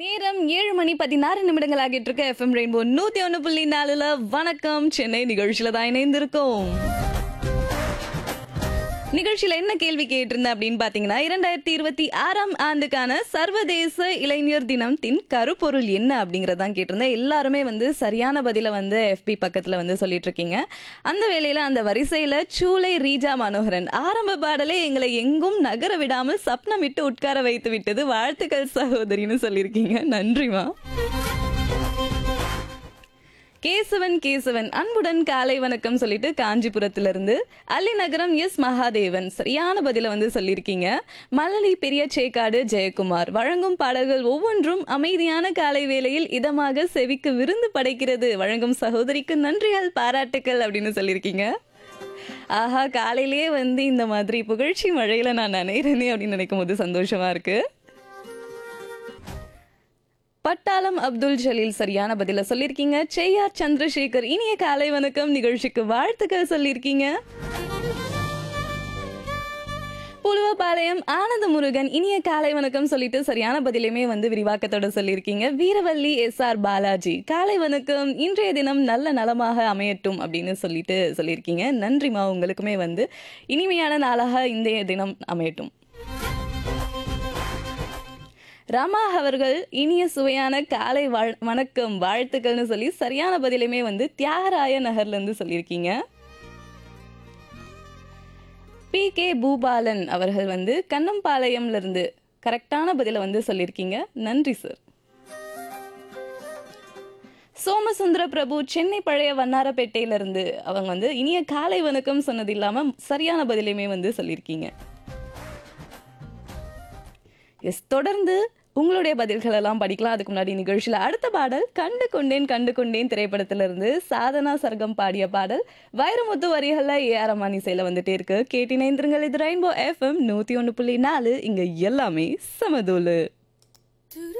நேரம் ஏழு மணி பதினாறு நிமிடங்கள் ஆகிட்டு இருக்க எஃப்எம் ரெயின்போ நூத்தி ஒன்று புள்ளி நாலுல வணக்கம் சென்னை நிகழ்ச்சியில தான் இணைந்திருக்கோம் நிகழ்ச்சியில என்ன கேள்வி கேட்டிருந்தேன் அப்படின்னு பாத்தீங்கன்னா இரண்டாயிரத்தி இருபத்தி ஆறாம் ஆண்டுக்கான சர்வதேச இளைஞர் தினத்தின் கருப்பொருள் என்ன அப்படிங்கறதான் கேட்டிருந்தேன் எல்லாருமே வந்து சரியான பதில வந்து எஃபி பக்கத்துல வந்து சொல்லிட்டு இருக்கீங்க அந்த வேளையில அந்த வரிசையில சூளை ரீஜா மனோகரன் ஆரம்ப பாடலே எங்களை எங்கும் நகர விடாமல் சப்னமிட்டு உட்கார வைத்து விட்டது வாழ்த்துக்கள் சகோதரின்னு சொல்லியிருக்கீங்க நன்றிமா கேசவன் கேசவன் அன்புடன் காலை வணக்கம் சொல்லிட்டு காஞ்சிபுரத்திலிருந்து அள்ளிநகரம் எஸ் மகாதேவன் சரியான பதில வந்து சொல்லியிருக்கீங்க மலலி பெரிய சேக்காடு ஜெயக்குமார் வழங்கும் பாடல்கள் ஒவ்வொன்றும் அமைதியான காலை வேளையில் இதமாக செவிக்கு விருந்து படைக்கிறது வழங்கும் சகோதரிக்கு நன்றிகள் பாராட்டுக்கள் அப்படின்னு சொல்லியிருக்கீங்க ஆஹா காலையிலேயே வந்து இந்த மாதிரி புகழ்ச்சி மழையில நான் நினைறேனே அப்படின்னு நினைக்கும் போது சந்தோஷமா இருக்கு பட்டாளம் அப்துல் ஜலீல் சரியான பதில சொல்லியிருக்கீங்க செய்யார் சந்திரசேகர் இனிய காலை வணக்கம் நிகழ்ச்சிக்கு வாழ்த்துக்கள் சொல்லியிருக்கீங்க புலுவபாளையம் ஆனந்த முருகன் இனிய காலை வணக்கம் சொல்லிட்டு சரியான பதிலையுமே வந்து விரிவாக்கத்தோட சொல்லியிருக்கீங்க வீரவல்லி எஸ் ஆர் பாலாஜி காலை வணக்கம் இன்றைய தினம் நல்ல நலமாக அமையட்டும் அப்படின்னு சொல்லிட்டு சொல்லியிருக்கீங்க நன்றிமா உங்களுக்குமே வந்து இனிமையான நாளாக இன்றைய தினம் அமையட்டும் ரமா அவர்கள் இனிய சுவையான காலை வாழ் வணக்கம் வாழ்த்துக்கள்னு சொல்லி சரியான பதிலுமே வந்து தியாகராய நகர்ல இருந்து சொல்லியிருக்கீங்க பி கே பூபாலன் அவர்கள் வந்து கண்ணம்பாளையம்ல இருந்து கரெக்டான பதில வந்து சொல்லியிருக்கீங்க நன்றி சார் சோமசுந்தர பிரபு சென்னை பழைய வண்ணாரப்பேட்டையில இருந்து அவங்க வந்து இனிய காலை வணக்கம் சொன்னது இல்லாம சரியான பதிலையுமே வந்து சொல்லியிருக்கீங்க எஸ் தொடர்ந்து உங்களுடைய பதில்கள் எல்லாம் படிக்கலாம் அதுக்கு முன்னாடி நிகழ்ச்சியில் அடுத்த பாடல் கண்டு கொண்டேன் கண்டு கொண்டேன் திரைப்படத்திலிருந்து சாதனா சர்க்கம் பாடிய பாடல் வைரமுத்து வரிகளில் ஏஆர் ரமானி இசையில் வந்துட்டே இருக்கு கேட்டினைந்திருங்கள் இது ரெயின்போ எஃப்எம் நூற்றி ஒன்று புள்ளி நாலு இங்கே எல்லாமே சமதூளு